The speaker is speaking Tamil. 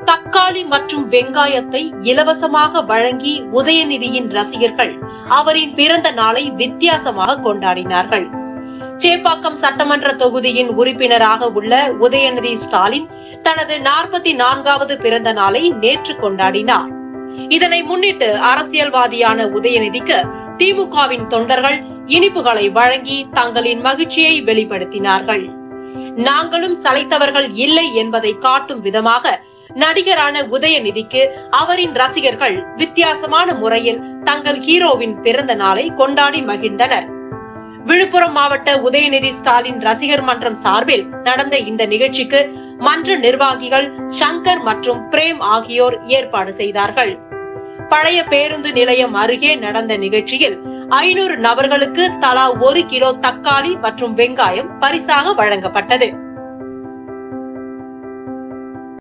தக்காளி மற்றும் வெங்காயத்தை இலவசமாக வழங்கி உதயநிதியின் ரசிகர்கள் அவரின் பிறந்த நாளை வித்தியாசமாக கொண்டாடினார்கள் சேப்பாக்கம் சட்டமன்ற தொகுதியின் உறுப்பினராக உள்ள உதயநிதி ஸ்டாலின் தனது நாற்பத்தி நான்காவது பிறந்த நாளை நேற்று கொண்டாடினார் இதனை முன்னிட்டு அரசியல்வாதியான உதயநிதிக்கு திமுகவின் தொண்டர்கள் இனிப்புகளை வழங்கி தங்களின் மகிழ்ச்சியை வெளிப்படுத்தினார்கள் நாங்களும் சளைத்தவர்கள் இல்லை என்பதை காட்டும் விதமாக நடிகரான உதயநிதிக்கு அவரின் ரசிகர்கள் வித்தியாசமான முறையில் தங்கள் ஹீரோவின் பிறந்த நாளை கொண்டாடி மகிழ்ந்தனர் விழுப்புரம் மாவட்ட உதயநிதி ஸ்டாலின் ரசிகர் மன்றம் சார்பில் நடந்த இந்த நிகழ்ச்சிக்கு மன்ற நிர்வாகிகள் சங்கர் மற்றும் பிரேம் ஆகியோர் ஏற்பாடு செய்தார்கள் பழைய பேருந்து நிலையம் அருகே நடந்த நிகழ்ச்சியில் ஐநூறு நபர்களுக்கு தலா ஒரு கிலோ தக்காளி மற்றும் வெங்காயம் பரிசாக வழங்கப்பட்டது